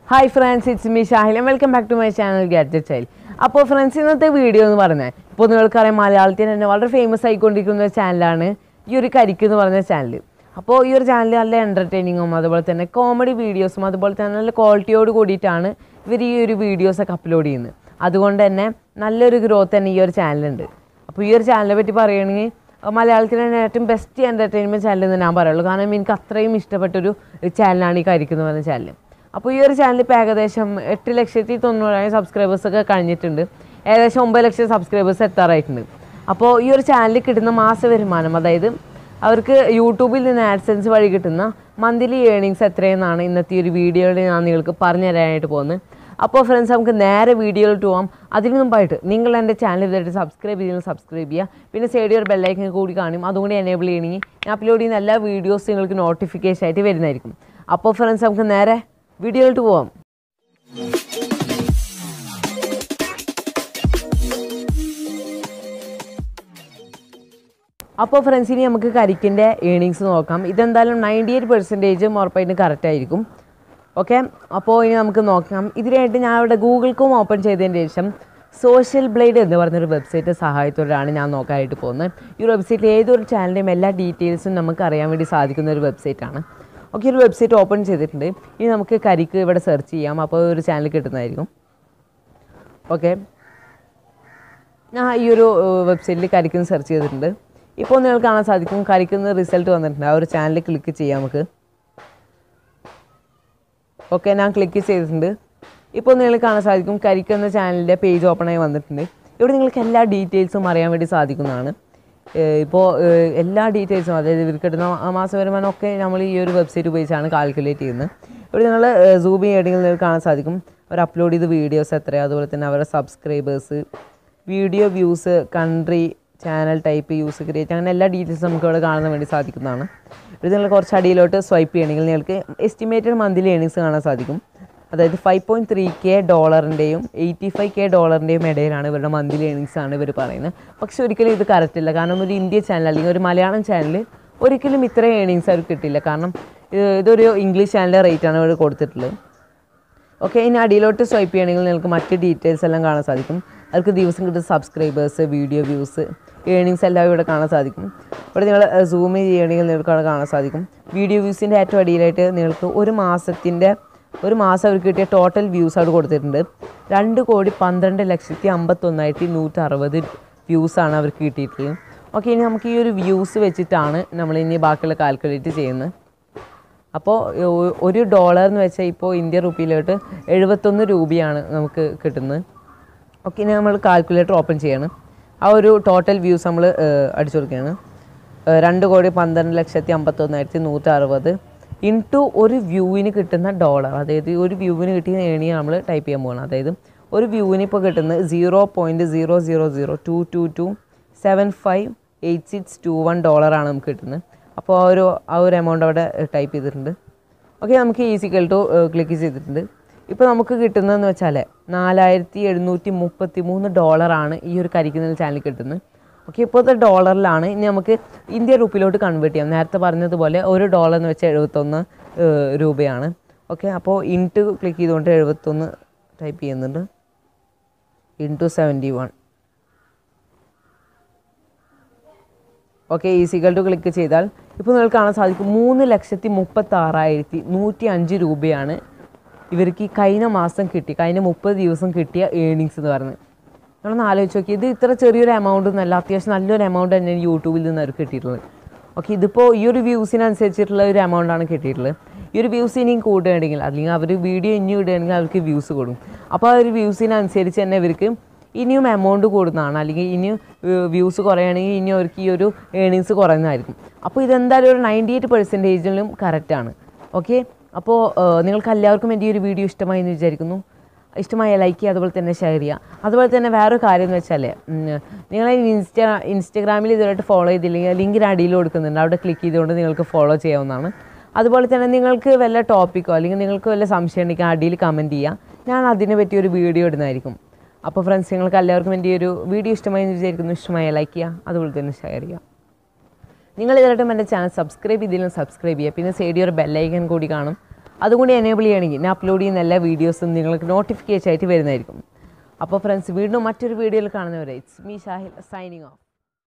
hi friends it's me Shahil welcome back to my channel gadget ചൈൽ അപ്പോൾ friends ഇന്നത്തെ video എന്ന് പറഞ്ഞാൽ ഇപ്പോൾ നിങ്ങൾക്കറിയാം മലയാളത്തിൽ തന്നെ വളരെ ഫേമസ് ആയിക്കൊണ്ടിരിക്കുന്ന ഒരു ചാനലാണ് ഈ ഒരു കരിക്ക് എന്ന് പറഞ്ഞ ചാനൽ അപ്പോൾ ഈ ഒരു ചാനൽ നല്ല എൻ്റർടൈനിങ്ങും അതുപോലെ തന്നെ കോമഡി വീഡിയോസും അതുപോലെ തന്നെ നല്ല ക്വാളിറ്റിയോട് കൂടിയിട്ടാണ് ഇവർ ഈ ഒരു വീഡിയോസൊക്കെ അപ്ലോഡ് ചെയ്യുന്നത് അതുകൊണ്ട് തന്നെ നല്ലൊരു ഗ്രോത്ത് തന്നെ ഈ ഒരു ചാനലുണ്ട് അപ്പോൾ ഈ ഒരു ചാനലിനെ പറ്റി പറയുകയാണെങ്കിൽ മലയാളത്തിലെ തന്നെ ഏറ്റവും ബെസ്റ്റ് എൻ്റർടൈൻമെൻറ്റ് ചാനൽ എന്ന് ഞാൻ പറയുള്ളൂ കാരണം എനിക്ക് അത്രയും ഇഷ്ടപ്പെട്ടൊരു ചാനലാണ് ഈ കരിക്ക് എന്ന് പറഞ്ഞ ചാനൽ അപ്പോൾ ഈ ഒരു ചാനൽ ഇപ്പോൾ ഏകദേശം എട്ട് ലക്ഷത്തി തൊണ്ണൂറായിരം സബ്സ്ക്രൈബേഴ്സ് ഒക്കെ കഴിഞ്ഞിട്ടുണ്ട് ഏകദേശം ഒമ്പത് ലക്ഷം സബ്സ്ക്രൈബേഴ്സ് എത്താറായിട്ടുണ്ട് അപ്പോൾ ഈ ഒരു ചാനലിൽ കിട്ടുന്ന മാസ വരുമാനം അതായത് അവർക്ക് യൂട്യൂബിൽ നിന്ന് ആഡ്സെൻസ് വഴി കിട്ടുന്ന മന്ത്ലി ഏണിങ്സ് എത്രയെന്നാണ് ഇന്നത്തെ ഈ ഒരു വീഡിയോയിൽ ഞാൻ നിങ്ങൾക്ക് പറഞ്ഞു തരാനായിട്ട് പോകുന്നത് അപ്പോൾ ഫ്രണ്ട്സ് നമുക്ക് നേരെ വീഡിയോയിലോട്ട് പോകാം അതിന് മുമ്പായിട്ട് നിങ്ങൾ എൻ്റെ ചാനൽ ഇതായിട്ട് സബ്സ്ക്രൈബ് ചെയ്യുന്നത് സബ്സ്ക്രൈബ് ചെയ്യുക പിന്നെ സൈഡിൽ ഒരു ബെല്ലൈക്കൻ കൂടി കാണും അതുകൊണ്ട് എനേബിൾ ചെയ്യണമെങ്കിൽ ഞാൻ അപ്ലോഡ് ചെയ്യുന്ന എല്ലാ വീഡിയോസും നിങ്ങൾക്ക് നോട്ടിഫിക്കേഷൻ ആയിട്ട് വരുന്നതായിരിക്കും അപ്പോൾ ഫ്രണ്ട്സ് നമുക്ക് നേരെ വീഡിയോയിലോട്ട് പോവാം അപ്പോൾ ഫ്രണ്ട്സ് ഇനി നമുക്ക് കരിക്കിൻ്റെ ഏണിങ്സ് നോക്കാം ഇതെന്തായാലും നയൻറ്റി എയ്റ്റ് പെർസെൻറ്റേജും ഉറപ്പായിട്ടും കറക്റ്റ് ആയിരിക്കും ഓക്കെ അപ്പോൾ ഇനി നമുക്ക് നോക്കാം ഇതിനായിട്ട് ഞാൻ ഇവിടെ ഗൂഗിൾക്കും ഓപ്പൺ ചെയ്തതിന് ശേഷം സോഷ്യൽ ബ്ലേഡ് എന്ന് പറഞ്ഞൊരു വെബ്സൈറ്റ് സഹായത്തോടെയാണ് ഞാൻ നോക്കാനായിട്ട് പോകുന്നത് ഈ ഒരു വെബ്സൈറ്റിൽ ഏതൊരു ചാനലിൻ്റെയും എല്ലാ ഡീറ്റെയിൽസും നമുക്ക് അറിയാൻ വേണ്ടി സാധിക്കുന്ന ഒരു വെബ്സൈറ്റാണ് ഓക്കെ ഒരു വെബ്സൈറ്റ് ഓപ്പൺ ചെയ്തിട്ടുണ്ട് ഇനി നമുക്ക് കരിക്ക് ഇവിടെ സെർച്ച് ചെയ്യാം അപ്പോൾ ഒരു ചാനൽ കിട്ടുന്നതായിരിക്കും ഓക്കെ ഞാൻ ഈ ഒരു വെബ്സൈറ്റിൽ കരിക്കുന്ന സെർച്ച് ചെയ്തിട്ടുണ്ട് ഇപ്പോൾ നിങ്ങൾക്ക് കാണാൻ സാധിക്കും കരിക്കുന്ന റിസൾട്ട് വന്നിട്ടുണ്ട് ആ ഒരു ചാനൽ ക്ലിക്ക് ചെയ്യാം നമുക്ക് ഓക്കെ ഞാൻ ക്ലിക്ക് ചെയ്തിട്ടുണ്ട് ഇപ്പോൾ നിങ്ങൾക്ക് കാണാൻ സാധിക്കും കരിക്ക് എന്ന ചാനലിൻ്റെ പേജ് ഓപ്പൺ ആയി വന്നിട്ടുണ്ട് ഇവിടെ നിങ്ങൾക്ക് എല്ലാ ഡീറ്റെയിൽസും അറിയാൻ വേണ്ടി സാധിക്കുന്നതാണ് ഏഹ് ഇപ്പോൾ ഏഹ് എല്ലാ ഡീറ്റെയിൽസും അതായത് ഇവർക്ക് കിട്ടുന്ന ആ മാസ വരുമാനം ഒക്കെ നമ്മൾ ഈ ഒരു വെബ്സൈറ്റ് ഉപയോഗിച്ചാണ് കാൽക്കുലേറ്റ് ചെയ്യുന്നത് ഇവിടെ നിങ്ങൾ സൂം ചെയ്യണമെങ്കിൽ നിങ്ങൾക്ക് കാണാൻ സാധിക്കും അവർ അപ്ലോഡ് ചെയ്ത വീഡിയോസ് എത്രയാണ് അതുപോലെ തന്നെ അവരുടെ subscribers video views country channel type use create അങ്ങനെ എല്ലാ ഡീറ്റെയിൽസും നമുക്ക് ഇവിടെ കാണാൻ വേണ്ടി സാധിക്കുന്നതാണ് ഇത് നിങ്ങൾ കുറച്ച് അടിയിലോട്ട് സ്വൈപ്പ് ചെയ്യണമെങ്കിൽ നിങ്ങൾക്ക് എസ്റ്റിമേറ്റഡ് മന്ത്ലി ഏണിങ്സ് കാണാൻ സാധിക്കും അതായത് ഫൈവ് പോയിൻറ്റ് ത്രീ കെ ഡോളറിൻ്റെയും എയ്റ്റി ഫൈവ് കെ ഡോളറിൻ്റെയും ഇടയിലാണ് ഇവരുടെ മന്ത്ലി ഏണിങ്സ് ആണ് ഇവർ പറയുന്നത് പക്ഷെ ഒരിക്കലും ഇത് കറക്റ്റ് ഇല്ല കാരണം ഒരു ഇന്ത്യ ചാനൽ അല്ലെങ്കിൽ ഒരു മലയാളം ചാനൽ ഒരിക്കലും ഇത്രയും ഏണിങ്സ് അവർക്ക് കിട്ടില്ല കാരണം ഇത് ഇതൊരു ഇംഗ്ലീഷ് ചാനലിൻ്റെ റേറ്റാണ് ഇവർ കൊടുത്തിട്ടുള്ളത് ഓക്കെ ഇനി അടിയിലോട്ട് സ്വൈപ്പ് ചെയ്യണമെങ്കിൽ നിങ്ങൾക്ക് മറ്റ് ഡീറ്റെയിൽസ് എല്ലാം കാണാൻ സാധിക്കും അവർക്ക് ദിവസം കിട്ടുന്ന സബ്സ്ക്രൈബേഴ്സ് വീഡിയോ വ്യൂസ് ഏണിങ്സ് എല്ലാം ഇവിടെ കാണാൻ സാധിക്കും ഇവിടെ നിങ്ങൾ സൂം ചെയ്യണമെങ്കിൽ നിങ്ങൾക്ക് അവിടെ കാണാൻ സാധിക്കും വീഡിയോ വ്യൂസിൻ്റെ ഏറ്റവും അടിയിലായിട്ട് നിങ്ങൾക്ക് ഒരു മാസത്തിൻ്റെ ഒരു മാസം അവർക്ക് കിട്ടിയ ടോട്ടൽ വ്യൂസ് അവിടെ കൊടുത്തിട്ടുണ്ട് രണ്ട് കോടി പന്ത്രണ്ട് ലക്ഷത്തി അമ്പത്തൊന്നായിരത്തി നൂറ്റി അറുപത് വ്യൂസാണ് അവർക്ക് കിട്ടിയിട്ടുള്ളത് ഓക്കെ ഇനി നമുക്ക് ഈ ഒരു വ്യൂസ് വെച്ചിട്ടാണ് നമ്മൾ ഇനി ബാക്കിയുള്ള കാൽക്കുലേറ്റ് ചെയ്യുന്നത് അപ്പോൾ ഒ- ഒരു ഡോളർ എന്ന് വെച്ചാൽ ഇപ്പോൾ ഇന്ത്യ റുപ്പിയിലോട്ട് എഴുപത്തൊന്ന് രൂപയാണ് നമുക്ക് കിട്ടുന്നത് ഓക്കെ ഇനി നമ്മൾ കാൽക്കുലേറ്റർ ഓപ്പൺ ചെയ്യണം ആ ഒരു ടോട്ടൽ വ്യൂസ് നമ്മൾ അടിച്ചു കൊടുക്കുകയാണ് ഏഹ് രണ്ട് കോടി പന്ത്രണ്ട് ലക്ഷത്തി അമ്പത്തൊന്നായിരത്തി നൂറ്റി അറുപത് ഇൻറ്റു ഒരു വ്യൂവിന് കിട്ടുന്ന ഡോളർ അതായത് ഒരു വ്യൂവിന് കിട്ടിയ ഏണിയാണ് നമ്മൾ ടൈപ്പ് ചെയ്യാൻ പോകുന്നത് അതായത് ഒരു വ്യൂവിന് ഇപ്പോൾ കിട്ടുന്നത് zero point zero zero zero two two two seven five eight six two one ഡോളറാണ് നമുക്ക് കിട്ടുന്നത് അപ്പോൾ ആ ഒരു ആ ഒരു എമൗണ്ട് അവിടെ ടൈപ്പ് ചെയ്തിട്ടുണ്ട് ഓക്കെ നമുക്ക് ഈസിക്കൽ ടു ക്ലിക്ക് ചെയ്തിട്ടുണ്ട് ഇപ്പോൾ നമുക്ക് കിട്ടുന്നതെന്ന് വെച്ചാൽ നാലായിരത്തി എഴുന്നൂറ്റി മുപ്പത്തി മൂന്ന് ഡോളറാണ് ഈ ഒരു കരിക്കുന്ന ചാനൽ കിട്ടുന്നത് ഓക്കെ ഇപ്പോഴത്തെ ഡോളറിലാണ് ഇനി നമുക്ക് ഇന്ത്യ റുപ്പിയിലോട്ട് കൺവേർട്ട് ചെയ്യാം നേരത്തെ പറഞ്ഞതുപോലെ ഒരു ഡോളർ എന്ന് വെച്ചാൽ എഴുപത്തൊന്ന് ഏഹ്, രൂപയാണ് ഓക്കെ അപ്പോൾ ഇൻറ്റു ക്ലിക്ക് ചെയ്തുകൊണ്ട് എഴുപത്തൊന്ന് ടൈപ്പ് ചെയ്യുന്നുണ്ട് ഇൻറ്റു സെവൻറ്റി വൺ ഓക്കെ ഈസികൾ ടു ക്ലിക്ക് ചെയ്താൽ ഇപ്പോൾ നിങ്ങൾക്ക് കാണാൻ സാധിക്കും മൂന്ന് ലക്ഷത്തി മുപ്പത്തി ആറായിരത്തി നൂറ്റി അഞ്ച് രൂപയാണ് ഇവർക്ക് ഈ കഴിഞ്ഞ മാസം കിട്ടി കഴിഞ്ഞ മുപ്പത് ദിവസം കിട്ടിയ ഏണിങ്സ് എന്ന് പറയുന്നത് നമ്മളൊന്ന് ആലോചിച്ച് നോക്കി ഇത് ഇത്ര ചെറിയൊരു എമൗണ്ട് എന്നല്ല അത്യാവശ്യം നല്ലൊരു എമൗണ്ട് തന്നെ യൂട്യൂബിൽ നിന്ന് അവർക്ക് കിട്ടിയിട്ടുള്ളത് ഓക്കെ ഇതിപ്പോൾ ഈ ഒരു വ്യൂസിനനുസരിച്ചിട്ടുള്ള ഒരു എമൗണ്ടാണ് കിട്ടിയിട്ടുള്ളത് ഈ ഒരു വ്യൂസ് ഇനിയും കൂടുകയാണെങ്കിൽ അല്ലെങ്കിൽ അവർ വീഡിയോ ഇനിയും ഇടുകയാണെങ്കിൽ അവർക്ക് വ്യൂസ് കൂടും അപ്പോൾ ആ ഒരു വ്യൂസിനനുസരിച്ച് തന്നെ ഇവർക്ക് ഇനിയും എമൗണ്ട് കൂടുന്നതാണ് അല്ലെങ്കിൽ ഇനിയും വ്യൂസ് കുറയുകയാണെങ്കിൽ ഇനി അവർക്ക് ഈ ഒരു ഏണിങ്സ് കുറയുന്നതായിരിക്കും അപ്പോൾ ഇതെന്തായാലും ഒരു നയൻറ്റി എയ്റ്റ് പെർസെൻറ്റേജിലും കറക്റ്റാണ് ഓക്കെ അപ്പോൾ നിങ്ങൾക്ക് എല്ലാവർക്കും എൻ്റെ ഈ ഒരു വീഡിയോ ഇഷ്ടമായി എന്ന് വിചാരിക്കുന്നു ഇഷ്ടമായ ലൈക്ക് ചെയ്യുക അതുപോലെ തന്നെ ഷെയർ ചെയ്യുക അതുപോലെ തന്നെ വേറൊരു കാര്യം എന്ന് വെച്ചാൽ നിങ്ങൾ ഇൻസ്റ്റാ ഇൻസ്റ്റഗ്രാമിൽ ഇതുവരെയായിട്ട് ഫോളോ ചെയ്തില്ലെങ്കിൽ ലിങ്കിന് അടിയിൽ കൊടുക്കുന്നുണ്ട് അവിടെ ക്ലിക്ക് ചെയ്തുകൊണ്ട് നിങ്ങൾക്ക് ഫോളോ ചെയ്യാവുന്നതാണ് അതുപോലെ തന്നെ നിങ്ങൾക്ക് വല്ല ടോപ്പിക്കോ അല്ലെങ്കിൽ നിങ്ങൾക്ക് വല്ല സംശയം ഉണ്ടെങ്കിൽ അടിയിൽ കമൻറ്റ് ചെയ്യുക ഞാൻ അതിനെ പറ്റി ഒരു വീഡിയോ ഇടുന്നതായിരിക്കും അപ്പോൾ ഫ്രണ്ട്സ് നിങ്ങൾക്ക് എല്ലാവർക്കും എൻ്റെ ഈ ഒരു വീഡിയോ ഇഷ്ടമായി എന്ന് വിചാരിക്കുന്നു ഇഷ്ടമായ ലൈക്ക് ചെയ്യുക അതുപോലെ തന്നെ ഷെയർ ചെയ്യുക നിങ്ങൾ ഇതായിട്ടും എൻ്റെ ചാനൽ സബ്സ്ക്രൈബ് ചെയ്തില്ലെങ്കിൽ സബ്സ്ക്രൈബ് ചെയ്യുക പിന്നെ സൈഡിൽ ഒരു ബെല്ലൈക്കൻ കൂടി കാണും അതും കൂടി എനേബിൾ ചെയ്യുകയാണെങ്കിൽ ഞാൻ അപ്ലോഡ് ചെയ്യുന്ന എല്ലാ വീഡിയോസും നിങ്ങൾക്ക് നോട്ടിഫിക്കേഷൻ ആയിട്ട് വരുന്നതായിരിക്കും അപ്പോൾ ഫ്രണ്ട്സ് വീണ്ടും മറ്റൊരു വീഡിയോയിൽ കാണുന്നവരെ it's me Shahil signing of